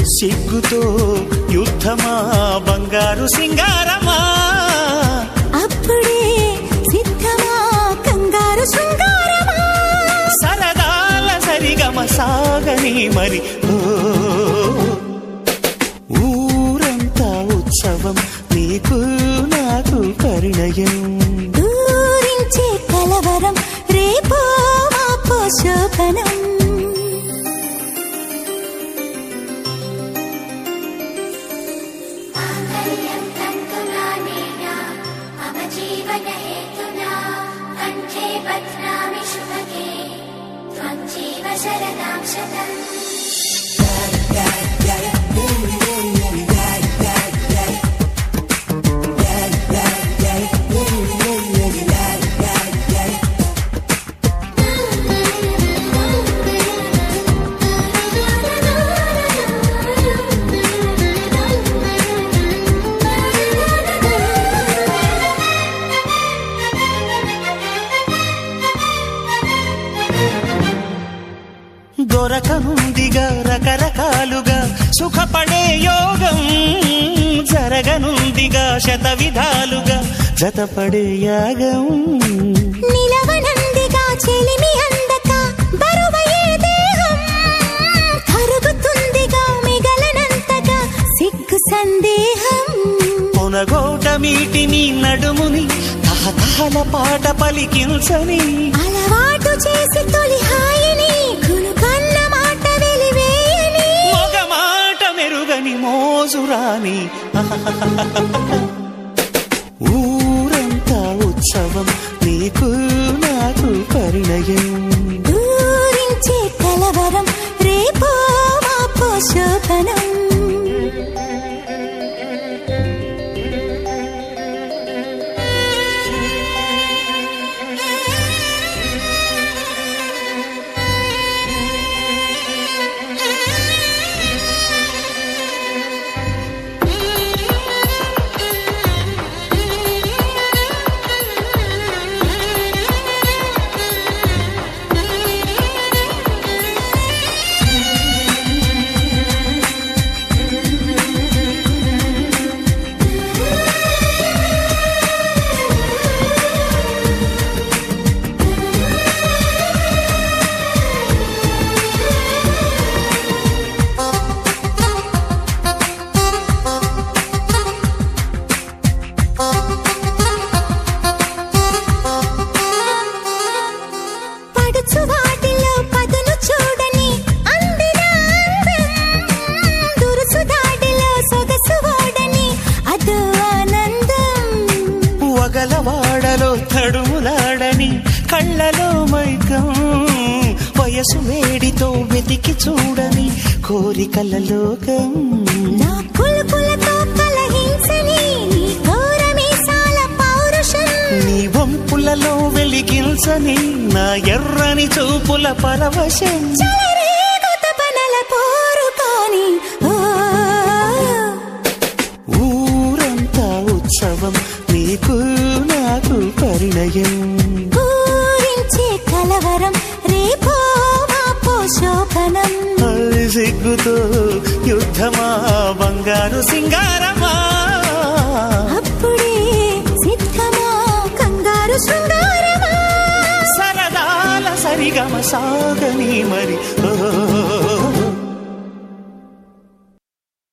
సిగ్గుతో యుద్ధమా బంగారు సింగారమా అప్పుడే సిద్ధమా కంగారు శృంగారమా సరదాల సరిగమ సాగని మరి ఓ, ఊరంతా ఉత్సవం నీకు నాకు పరిణయం దూరించే కలవరం రేపో మాపో శోభనం माङ्गल्यं तन्तुनानेन मम जीवनहेतुना कण्ठे बध्नामि शुभगे त्वं जीव शरदां शतम् దొరకనుందిగా రకరకాలుగా సుఖపడే యోగం జరగనుందిగా శత విధాలుగా జతపడే యాగం నిలవనందిగా చెలిమి అందక బరువయ్యే దేహం కరుగుతుందిగా మిగలనంతగా సిగ్గు సందేహం పొనగోట మీటిని నడుముని తహతహల పాట పలికించని అలవాటు చేసి తొలి హాయిని కునుకన్న మాట వెలివేయని మగ మాట మెరుగని మోజురాని ఊరంతా ఉత్సవం నీకు నాకు పరిణయం దూరించే కలవరం రేపో మాపో శోభనం పడుచు వాటిలో పదును చూడని అందిన అందం దురుసు దాడిలో సొగసు వాడని అదో ఆనందం వగలవాడలో తడుములాడని కళ్ళలో మైకం వయసు వేడితో వెతికి చూడని కోరికల లోకం నా కులుకులతో కలహించని నీ ఘోరమీసాల పౌరుషం నీ వంపులలో వెలిగించని నా ఎర్రని చూపుల పరవశం చెలరేగు తపనల పోరు కాని ఓ ఊరంతా ఉత్సవం నీకు నాకు పరిణయం పూరించే కలవరం రేపో మాపో శోభనం అది సిగ్గుతో యుద్ధమా బంగారు సింగారమా అప్పుడే సిద్ధమా కంగారు శృంగారమా సరదాల సరిగమ సాగని మరి ఓ